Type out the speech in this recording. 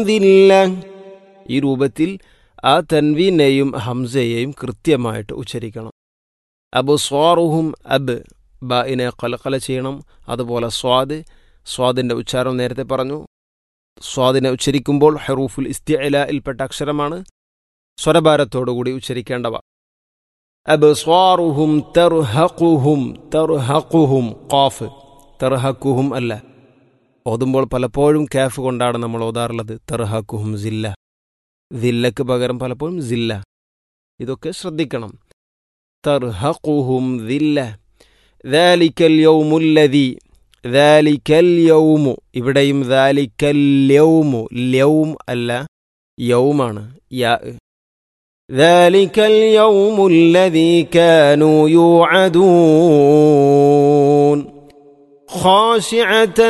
ദില്ല ഈ രൂപത്തിൽ ആ തൻവീനെയും ഹംസയെയും കൃത്യമായിട്ട് ഉച്ചരിക്കണം അബു സ്വാറുഹും അബ് ബിനെ കലക്കല ചെയ്യണം അതുപോലെ സ്വാദ് സ്വാദിൻ്റെ ഉച്ചാരണം നേരത്തെ പറഞ്ഞു സ്വാദിനെ ഉച്ചരിക്കുമ്പോൾ ഹെറൂഫുൽ ഇസ്തിഅലയിൽപ്പെട്ട അക്ഷരമാണ് സ്വരഭാരത്തോടുകൂടി ഉച്ചരിക്കേണ്ടവ അബ് സ്വാറുഹും തെർഹഖുഹും തെർഹഖുഹും ഖാഫ് തെർഹഖുഹും അല്ല ഓതുമ്പോൾ പലപ്പോഴും കാഫ് കൊണ്ടാണ് നമ്മൾ ഓതാറുള്ളത് തെർഹഖുഹും സില്ല ദില്ലക്ക് പകരം പലപ്പോഴും സില്ല ഇതൊക്കെ ശ്രദ്ധിക്കണം തെർഹഖുഹും ദില്ല ദാലിക്കൽ യൗമുല്ലദി ദാലിക്കൽ യൗമു ഇവിടെയും ദാലിക്കൽ യൗമു യൗം അല്ല യൗമാണ് യാ ذلك اليوم الذي كانوا يوعدون خاشعة